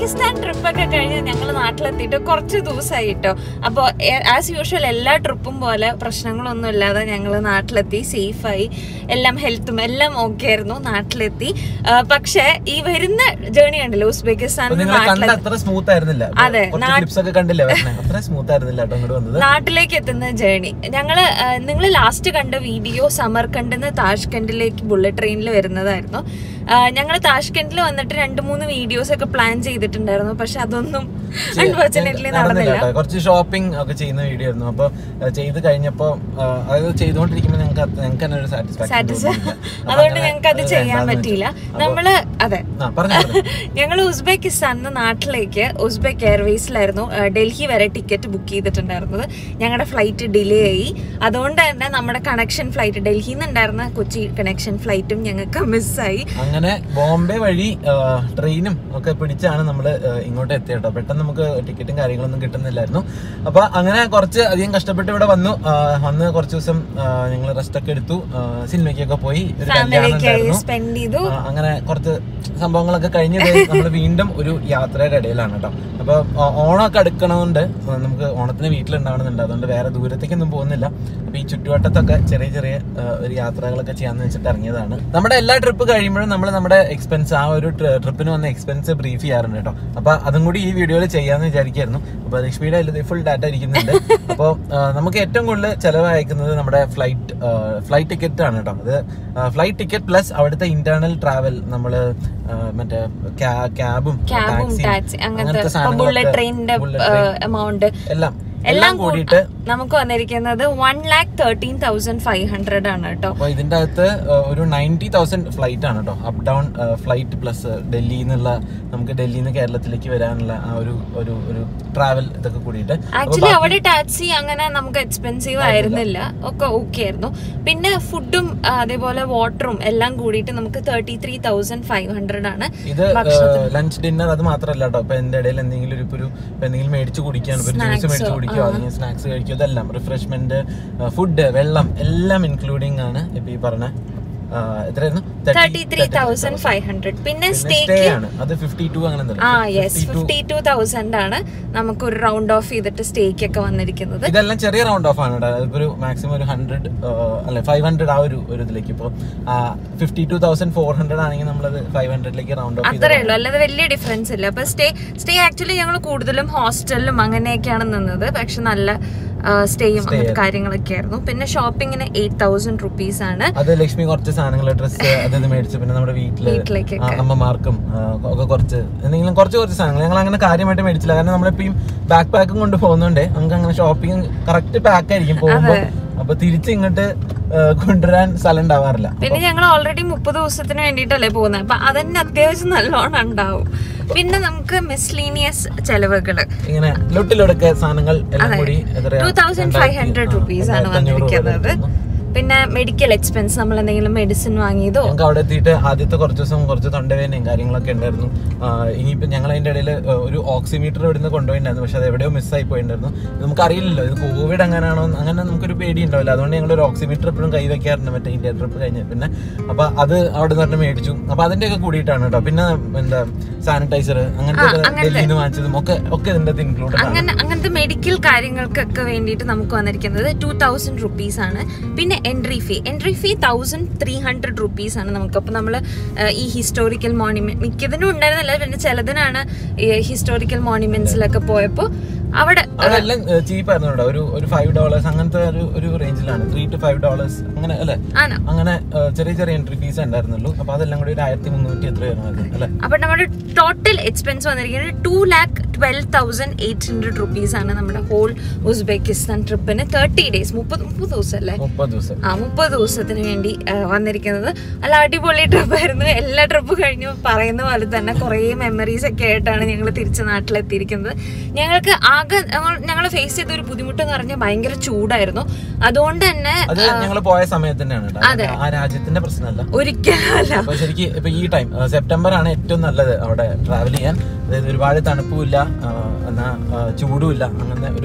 Uzbekistan trip ഒക്കെ കഴിഞ്ഞ് ഞങ്ങൾ നാട്ടിലെത്തിയിട്ട് കുറച്ച് ദിവസമായി കേട്ടോ അപ്പോൾ ആസ് യൂഷ്വൽ എല്ലാ ട്രിപ്പും പോലെ പ്രശ്നങ്ങളൊന്നും ഇല്ലാതെ ഞങ്ങൾ നാട്ടിലെത്തി സേഫായി എല്ലാം ഹെൽത്തും എല്ലാം ഓക്കെ ആയിരുന്നു നാട്ടിലെത്തി ആ, പക്ഷേ ഈ വരുന്ന ജേണി കണ്ടില്ലേ ഉസ്ബെക്കിസ്ഥാനിൽ നിങ്ങൾ കണ്ട നാട്ടിലെത്തി അത്ര സ്മൂത്ത് ആയിരുന്നില്ല അതെ, കുറച്ച് നാ- ക്ലിപ്സ് ഒക്കെ കണ്ടില്ലേ വരണേ അത്ര സ്മൂത്ത് ആയിരുന്നില്ല കേട്ടോ ഇങ്ങോട്ട് വന്നത് നാട്ടിലേക്ക് എത്തുന്ന ജേണി ഞങ്ങള് നിങ്ങൾ ലാസ്റ്റ് കണ്ട വീഡിയോ സമർക്കണ്ടിൽ നിന്ന് താഷ്കണ്ടിലേക്ക് ബുള്ളറ്റ് ട്രെയിനിൽ വരുന്നതായിരുന്നു ഞങ്ങൾ താഷ്കണ്ടിൽ വന്നിട്ട് രണ്ട് മൂന്ന് വീഡിയോസ് ഒക്കെ പ്ലാൻ ചെയ്തിട്ടുണ്ടായിരുന്നു പക്ഷെ അതൊന്നും അൺഫോർച്ചുനേറ്റ്ലി നടന്നില്ല നടന്നില്ല കേട്ടോ കുറച്ച് ഷോപ്പിംഗ് ഒക്കെ ചെയ്യുന്ന വീഡിയോ ആയിരുന്നു അപ്പൊ ആ, ചെയ്ത് കഴിഞ്ഞപ്പോ ആ, അത് ചെയ്തുകൊണ്ടിരിക്കുമ്പോൾ ഞങ്ങൾക്ക് അത് ഞങ്ങൾക്ക് തന്നെ ഒരു സാറ്റിസ്ഫൈ സാറ്റിസ്ഫാക്ഷൻ അതുകൊണ്ട് ഞങ്ങൾക്ക് അത് ചെയ്യാൻ പറ്റിയില്ല നമ്മള് അതെ ആ പറഞ്ഞു ഞങ്ങൾ ഉസ്ബെക്കിസ്ഥാനിൽ നാട്ടിലേക്ക് ഉസ്ബെക്ക് എയർവേസിലായിരുന്നു ആ, ഡൽഹി വരെ ടിക്കറ്റ് ബുക്ക് ചെയ്തിട്ടുണ്ടായിരുന്നത് ഞങ്ങളുടെ ഫ്ലൈറ്റ് ഡിലേ ആയി അതുകൊണ്ട് തന്നെ നമ്മുടെ കണക്ഷൻ ഫ്ലൈറ്റ് ഡൽഹിയിൽ നിന്നുണ്ടായിരുന്ന കൊച്ചി കണക്ഷൻ ഫ്ലൈറ്റും ഞങ്ങൾക്ക് മിസ്സായി അങ്ങനെ ബോംബെ വഴി ആ, ട്രെയിനും ഒക്കെ പിടിച്ചാണ് നമ്മൾ ഇങ്ങോട്ട് എത്തിയത് കേട്ടോ പെട്ടെന്ന് നമുക്ക് ടിക്കറ്റും കാര്യങ്ങളൊന്നും കിട്ടുന്നില്ലായിരുന്നു അപ്പൊ അങ്ങനെ കുറച്ച് അധികം കഷ്ടപ്പെട്ട് ഇവിടെ വന്നു ആ, വന്ന് കുറച്ച് ദിവസം ഞങ്ങൾ റെസ്റ്റ് ഒക്കെ എടുത്തു ആ, സിനിമയ്ക്കൊക്കെ പോയി ഒരു കല്യാണം ഫാമിലിക്കായി ഉണ്ടായിരുന്നു സ്പെൻഡ് ചെയ്തു ആ, അങ്ങനെ കുറച്ച് സംഭവങ്ങളൊക്കെ കഴിഞ്ഞ് നമ്മൾ വീണ്ടും ഒരു യാത്രയുടെ ഇടയിലാണ് കേട്ടോ അപ്പൊ ഓ- ഓണമൊക്കെ അടുക്കണതുകൊണ്ട് നമുക്ക് ഓണത്തിന് വീട്ടിലുണ്ടാവണമെന്നുണ്ട് അതുകൊണ്ട് വേറെ ദൂരത്തേക്കൊന്നും പോകുന്നില്ല അപ്പൊ ഈ ചുറ്റുവട്ടത്തൊക്കെ ചെറിയ ചെറിയ ആ, ഒരു യാത്രകളൊക്കെ ചെയ്യാന്ന് വെച്ചിട്ട് ഇറങ്ങിയതാണ് നമ്മുടെ എല്ലാ ട്രിപ്പ് കഴിയുമ്പോഴും നമ്മൾ നമ്മുടെ എക്സ്പെൻസ് ആ ഒരു ട്രിപ്പിന് വന്ന എക്സ്പെൻസ് ബ്രീഫ് ചെയ്യാറുണ്ട് കേട്ടോ അപ്പൊ അതും കൂടി ഈ വീഡിയോയിൽ ചെയ്യാന്ന് വിചാരിക്കായിരുന്നു അപ്പൊ ലക്ഷ്മിയുടെ അതിൽ ഫുൾ ഡാറ്റ ഇരിക്കുന്നുണ്ട് അപ്പോൾ നമുക്ക് ഏറ്റവും കൂടുതൽ ചെലവഴിക്കുന്നത് നമ്മുടെ ഫ്ലൈറ്റ് ഫ്ലൈറ്റ് ടിക്കറ്റ് ആണ് കേട്ടോ അത് ഫ്ലൈറ്റ് ടിക്കറ്റ് പ്ലസ് അവിടുത്തെ ഇന്റേണൽ ട്രാവൽ നമ്മള് ആ, മറ്റേ ക്യാബും ക്യാബും ടാക്സി അങ്ങനത്തെ ബുള്ളറ്റ് ട്രെയിനിന്റെ എമൗണ്ട് എല്ലാം എല്ലാം എല്ലാം കൂടിയിട്ട് നമുക്ക് വന്നിരിക്കുന്നത് one lakh thirteen thousand five hundred ആണ് കേട്ടോ അപ്പൊ ഇതിന്റെ അകത്ത് ആ, ഒരു നയൻറ്റി തൗസൻഡ് ഫ്ലൈറ്റ് ആണ് കേട്ടോ അപ്പ് ഡൗൺ ഫ്ലൈറ്റ് പ്ലസ് ഡൽഹിയിൽ നിന്നുള്ള നമുക്ക് ഡൽഹിയിൽ നിന്ന് കേരളത്തിലേക്ക് വരാനുള്ള ആ ഒരു ഒരു ഒരു ട്രാവൽ ഇതൊക്കെ കൂടിയിട്ട് ആക്ച്വലി അവിടെ ടാക്സി അങ്ങനെ നമുക്ക് എക്സ്പെൻസീവ് ആയിരുന്നില്ല ഒക്കെ ഓക്കെ ആയിരുന്നു പിന്നെ ഫുഡും അതേപോലെ വാട്ടറും എല്ലാം കൂടിയിട്ട് നമുക്ക് thirty three thousand five hundred ആണ് ഇത് ലഞ്ച് ഡിന്നർ അത് മാത്രമല്ല കേട്ടോ ഇപ്പൊ എന്റെ ഇടയിൽ എന്തെങ്കിലും ഒരു ഇപ്പൊ ഒരു ഇപ്പൊ എന്തെങ്കിലും മേടിച്ചു കുടിക്കാൻ ഒരു ജ്യൂസ് മേടിച്ചു കുടിക്കോ അല്ലെങ്കിൽ സ്നാക്സ് കഴിക്കോ ഇതെല്ലാം റിഫ്രഷ്മെന്റ് ഫുഡ് വെള്ളം എല്ലാം ഇൻക്ലൂഡിങ് ആണ് ഇപ്പൊ ഈ പറഞ്ഞ ആ, എത്രയായിരുന്നു thirty three thousand five hundred പിന്നെ സ്റ്റേ സ്റ്റേക്ക് ആണ് അത് ഫിഫ്റ്റി ടു അങ്ങനെ ആ യെസ് ഫിഫ്റ്റി ടു തൗസൻഡ് ആണ് നമുക്ക് ഒരു റൗണ്ട് ഓഫ് ചെയ്തിട്ട് സ്റ്റേക്ക് ഒക്കെ വന്നിരിക്കുന്നത് ഇതെല്ലാം ചെറിയ റൗണ്ട് ഓഫ് ആണ് കേട്ടോ അതിപ്പോ ഒരു മാക്സിമം ഒരു ഹൺഡ്രഡ് അല്ലെ ഫൈവ് ഹൺഡ്രഡ് ആ ഒരു ഒരു ഇതിലേക്ക് ഇപ്പോൾ fifty two thousand four hundred ആണെങ്കിൽ നമ്മളത് ഫൈവ് ഹൺഡ്രഡിലേക്ക് റൗണ്ട് ഓഫ് അത്രേ ഉള്ളൂ അല്ലാതെ വലിയ ഡിഫറൻസ് ഇല്ല അപ്പൊ സ്റ്റേ സ്റ്റേ ആക്ച്വലി ഞങ്ങൾ കൂടുതലും ഹോസ്റ്റലിലും അങ്ങനെയൊക്കെയാണ് നിന്നത് പക്ഷെ നല്ല സ്റ്റേയും അങ്ങനത്തെ കാര്യങ്ങളൊക്കെ ആയിരുന്നു പിന്നെ ഷോപ്പിങ്ങിന് എയ്റ്റ് തൗസൻഡ് റുപ്പീസ് ആണ് അത് ലക്ഷ്മി കുറച്ച് സാധനങ്ങൾ ഡ്രസ്സ് അത് ഇത് മേടിച്ചു പിന്നെ നമ്മുടെ വീട്ടില് വീട്ടിലേക്ക് ആ, അമ്മമാർക്കും ആ, ഒക്കെ കുറച്ച് എന്തെങ്കിലും കുറച്ച് കുറച്ച് സാധനങ്ങൾ ഞങ്ങൾ അങ്ങനെ കാര്യമായിട്ട് മേടിച്ചില്ല കാരണം നമ്മളിപ്പം ബാക്ക് പാക്കും കൊണ്ട് പോകുന്നോണ്ട് നമുക്ക് അങ്ങനെ ഷോപ്പിംഗ് കറക്റ്റ് പാക്ക് ആയിരിക്കും പോകുമ്പോൾ അപ്പൊ തിരിച്ച് ഇങ്ങോട്ട് ആ, കൊണ്ടുവരാൻ സ്ഥലം ഉണ്ടാവാറില്ല പിന്നെ ഞങ്ങൾ ഓൾറെഡി മുപ്പത് ദിവസത്തിന് വേണ്ടിയിട്ടല്ലേ പോകുന്നത് അപ്പൊ അതന്നെ അത്യാവശ്യം നല്ലോണം ഉണ്ടാവും പിന്നെ നമുക്ക് മിസ്ലീനിയസ് ചെലവുകള് ഇങ്ങനെ ലൊട്ടിലൊടുക്ക സാധനങ്ങൾ എല്ലാം കൂടി എത്രയാ? Two thousand five hundred rupees ആണ് രണ്ടായിരത്തി അഞ്ഞൂറ് രൂപ വന്നിരിക്കുന്നത് വരുന്നു. പിന്നെ മെഡിക്കൽ എക്സ്പെൻസ് നമ്മൾ എന്തെങ്കിലും മെഡിസിൻ വാങ്ങിയതോ ഞങ്ങൾക്ക് അവിടെ എത്തിയിട്ട് ആദ്യത്തെ കുറച്ച് ദിവസം കുറച്ച് തൊണ്ടവേനയും കാര്യങ്ങളൊക്കെ ഉണ്ടായിരുന്നു ആ, ഇനിയിപ്പോ ഞങ്ങൾ അതിന്റെ ഇടയിൽ ഒരു ഓക്സിമീറ്റർ ഇവിടുന്ന് കൊണ്ടുപോയിട്ടുണ്ടായിരുന്നു പക്ഷെ അത് എവിടെയോ മിസ്സായി പോയിട്ടുണ്ടായിരുന്നു നമുക്ക് അറിയില്ലല്ലോ ഇത് കോവിഡ് എങ്ങനെയാണോ അങ്ങനെ നമുക്കൊരു പേടി ഉണ്ടാവില്ല അതുകൊണ്ട് ഞങ്ങൾ ഒരു ഓക്സിമീറ്റർ എപ്പോഴും കൈ വെക്കാറുണ്ട് മറ്റേ ഇന്ത്യ ട്രിപ്പ് കഴിഞ്ഞ പിന്നെ അപ്പൊ അത് അവിടെ നിന്ന് പറഞ്ഞ് മേടിച്ചു അപ്പൊ അതിന്റെ ഒക്കെ കൂടിയിട്ടാണ് കേട്ടോ പിന്നെ എന്താ സാനിറ്റൈസർ അങ്ങനത്തെ ഡൽഹിയിൽ നിന്ന് വാങ്ങിച്ചതും ഒക്കെ ഒക്കെ ഇതിന്റെ അകത്ത് ഇൻക്ലൂഡഡ് ആണ് അങ്ങനെ അങ്ങനത്തെ മെഡിക്കൽ കാര്യങ്ങൾക്കൊക്കെ വേണ്ടിയിട്ട് നമുക്ക് വന്നിരിക്കുന്നത് ടൂ തൗസൻഡ് റുപ്പീസ് ആണ് പിന്നെ entry fee entry fee thousand three hundred rupees ആണ് നമുക്ക് അപ്പോൾ നമ്മൾ ഈ ഹിസ്റ്റോറിക്കൽ മോണിമെന്റ് മിക്കതിനും ഉണ്ടായിരുന്നില്ല പിന്നെ ചിലതിനാണ് ഈ ഹിസ്റ്റോറിക്കൽ മോണിമെന്റ്സിലൊക്കെ പോയപ്പോൾ അവിടെ അവിടെ എല്ലാം ചീപ്പ് ആയിരുന്നു കേട്ടോ ഒരു ഒരു ഫൈവ് ഡോളേഴ്സ് അങ്ങനത്തെ ഒരു ഒരു റേഞ്ചിലാണ് ത്രീ ടു ഫൈവ് ഡോളേഴ്സ് അങ്ങനെ അല്ലെ ആണ് അങ്ങനെ ആ, ചെറിയ ചെറിയ എൻട്രി ഫീസ് ഉണ്ടായിരുന്നുള്ളൂ അപ്പൊ അതെല്ലാം കൂടി ഒരു ആയിരത്തി മുന്നൂറ്റി എത്ര വരുമായിരുന്നു അല്ലെ അപ്പോൾ നമ്മുടെ ടോട്ടൽ എക്സ്പെൻസ് വന്നിരിക്കുന്നത് two lakh twelve thousand eight hundred rupees ആണ് നമ്മുടെ ഹോൾ ഉസ്ബെക്കിസ്ഥാൻ ട്രിപ്പിന് തേർട്ടി ഡേയ്സ് മുപ്പത് മുപ്പത് ദിവസം അല്ലേ മുപ്പത് ദിവസം ആ മുപ്പത് ദിവസത്തിന് വേണ്ടി ആ, വന്നിരിക്കുന്നത് നല്ല അടിപൊളി ട്രിപ്പായിരുന്നു എല്ലാ ട്രിപ്പ് കഴിഞ്ഞു പറയുന്ന പോലെ തന്നെ കുറേ മെമ്മറീസ് ഒക്കെ ആയിട്ടാണ് ഞങ്ങൾ തിരിച്ച് നാട്ടിലെത്തിയിരിക്കുന്നത് ഞങ്ങൾക്ക് ആകെ ഞങ്ങൾ ഫേസ് ചെയ്ത ഒരു ബുദ്ധിമുട്ട് എന്ന് പറഞ്ഞാൽ ഭയങ്കര ചൂടായിരുന്നു അതുകൊണ്ട് തന്നെ അത് ഞങ്ങൾ പോയ സമയത്ത് തന്നെയാണ് കേട്ടോ ആ രാജ്യത്തിന്റെ പ്രശ്നമല്ല ഒരിക്കലും അല്ല അപ്പൊ ശരിക്കും ഇപ്പൊ ഈ ടൈം സെപ്റ്റംബർ ആണ് ഏറ്റവും നല്ലത് അവിടെ ട്രാവൽ ചെയ്യാൻ അതായത് ഒരുപാട് തണുപ്പുമില്ല ആ, എന്നാ ആ, ചൂടുമില്ല അങ്ങനെ ഒരു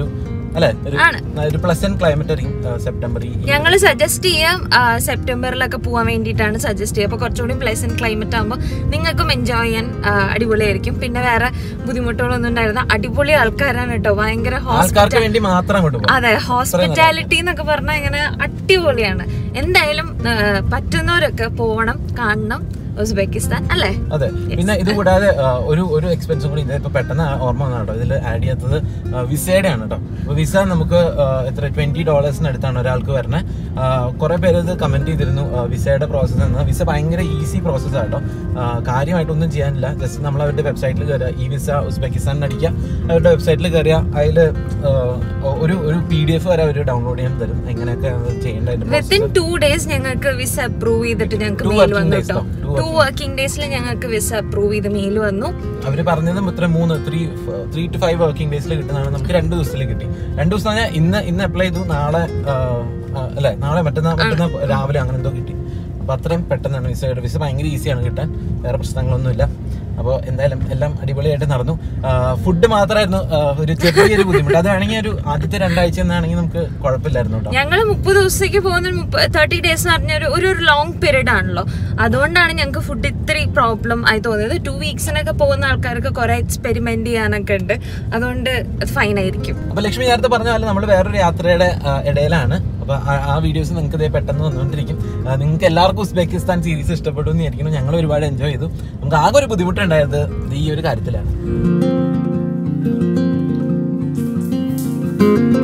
അല്ലെ ഒരു ആണ്. ഒരു പ്ലസന്റ് ക്ലൈമറ്റ് ആയിരിക്കും ആ, സെപ്റ്റംബർ ഈ ഞങ്ങൾ സജസ്റ്റ് ചെയ്യാം ആ, സെപ്റ്റംബറിലൊക്കെ പോകാൻ വേണ്ടിയിട്ടാണ് സജസ്റ്റ് ചെയ്യുക അപ്പോൾ കുറച്ചുകൂടി പ്ലേസന്റ് ക്ലൈമറ്റ് ആകുമ്പോൾ നിങ്ങൾക്കും എൻജോയ് ചെയ്യാൻ ആ, അടിപൊളിയായിരിക്കും പിന്നെ വേറെ ബുദ്ധിമുട്ടുകളൊന്നും ഉണ്ടായിരുന്ന അടിപൊളി ആൾക്കാരാണ് കേട്ടോ ഭയങ്കര ആൾക്കാർക്ക് ഹോസ്പിറ്റൽ വേണ്ടി മാത്രം അങ്ങോട്ട് പോകും അതെ ഹോസ്പിറ്റാലിറ്റി എന്നൊക്കെ പറഞ്ഞാൽ ഇങ്ങനെ അടിപൊളിയാണ് എന്തായാലും ആ, പറ്റുന്നവരൊക്കെ പോകണം കാണണം ഉസ്ബെക്കിസ്ഥാൻ അല്ലേ അതെ പിന്നെ ഇത് കൂടാതെ ആ, ഒരു ഒരു എക്സ്പെൻസും കൂടി ഇത് ഇപ്പൊ പെട്ടെന്ന് ഓർമ്മ വന്ന കേട്ടോ ഇതിൽ ആഡ് ചെയ്യാത്തത് വിസയുടെ ആണ് കേട്ടോ അപ്പൊ വിസ നമുക്ക് ആ, എത്ര ട്വന്റി ഡോളേഴ്സിന് അടുത്താണ് ഒരാൾക്ക് വരുന്നത് കുറെ പേര് ഇത് കമന്റ് ചെയ്തിരുന്നു ആ, വിസയുടെ പ്രോസസ്സ് എന്ന് വിസ ഭയങ്കര ഈസി പ്രോസസ്സ് ആട്ടോ ആ, കാര്യമായിട്ടൊന്നും ചെയ്യാനില്ല ജസ്റ്റ് നമ്മൾ അവരുടെ വെബ്സൈറ്റിൽ കയറുക ഈ വിസ ഉസ്ബെക്കിസ്ഥാനിൽ അടിക്കുക അവരുടെ വെബ്സൈറ്റിൽ കയറിയ അതിൽ ഒരു ഒരു പി ഡി എഫ് വരെ അവർ ഡൗൺലോഡ് ചെയ്യാൻ തരും എങ്ങനെയൊക്കെ അത് ചെയ്യേണ്ടതിന്റെ വിത്തിൻ process. ടു ഡേയ്സ് ഞങ്ങൾക്ക് വിസ അപ്രൂവ് ചെയ്തിട്ട് ഞങ്ങൾക്ക് Two മെയിൽ working വന്നു days കേട്ടോ ട്ടോ. Two ടു വർക്കിംഗ് ഡേയ്സിൽ ഞങ്ങൾക്ക് വിസ അപ്രൂവ് ചെയ്ത് മെയിൽ വന്നു അവര് പറഞ്ഞതും ഇത്ര മൂന്ന് three three two five working ഡേയ്സിൽ കിട്ടുന്നതാണ് നമുക്ക് രണ്ട് ദിവസത്തിൽ കിട്ടി രണ്ട് ദിവസം പറഞ്ഞാൽ ഇന്ന് ഇന്ന് അപ്ലൈ ചെയ്തു നാളെ ആ, ആ, അല്ലേ നാളെ മറ്റന്നാ മറ്റന്നാ രാവിലെ അങ്ങനെ എന്തോ കിട്ടി അപ്പൊ അത്രയും പെട്ടെന്നാണ് വിസ കിട്ടുക വിസ ഭയങ്കര ഈസിയാണ് കിട്ടാൻ വേറെ പ്രശ്നങ്ങളൊന്നുമില്ല അപ്പോൾ എന്തായാലും എല്ലാം അടിപൊളിയായിട്ട് നടന്നു ഫുഡ് മാത്രമായിരുന്നു ആ, ഒരു ചെറിയൊരു ബുദ്ധിമുട്ട് അത് വേണമെങ്കിൽ ഒരു ആദ്യത്തെ രണ്ടാഴ്ച എന്നാണെങ്കിൽ നമുക്ക് കുഴപ്പമില്ലായിരുന്നു കേട്ടോ ഞങ്ങൾ മുപ്പത് ദിവസത്തേക്ക് പോകുന്ന തേർട്ടി ഡേയ്സ് എന്ന് പറഞ്ഞ ഒരു ഒരു ലോങ് പീരീഡ് ആണല്ലോ അതുകൊണ്ടാണ് ഞങ്ങൾക്ക് ഫുഡ് ഇത്രയും പ്രോബ്ലം ആയി തോന്നിയത് ടു വീക്സിനൊക്കെ പോകുന്ന ആൾക്കാർക്ക് കുറെ എക്സ്പെരിമെന്റ് ചെയ്യാനൊക്കെ ഉണ്ട് അതുകൊണ്ട് ഫൈൻ ആയിരിക്കും അപ്പൊ ലക്ഷ്മി നേരത്തെ പറഞ്ഞ പോലെ നമ്മൾ വേറൊരു യാത്രയുടെ ആ, ഇടയിലാണ് അപ്പൊ ആ- ആ വീഡിയോസ് നിങ്ങൾക്ക് ഇതേ പെട്ടെന്ന് വന്നുകൊണ്ടിരിക്കും ആ, നിങ്ങൾക്ക് എല്ലാവർക്കും ഉസ്ബെക്കിസ്ഥാൻ സീരീസ് ഇഷ്ടപ്പെട്ടു എന്ന് വിചാരിക്കുന്നു ഞങ്ങൾ ഒരുപാട് എൻജോയ് ചെയ്തു നമുക്ക് ആകെ ഒരു ബുദ്ധിമുട്ടുണ്ടായത് ഈ ഒരു കാര്യത്തിലാണ്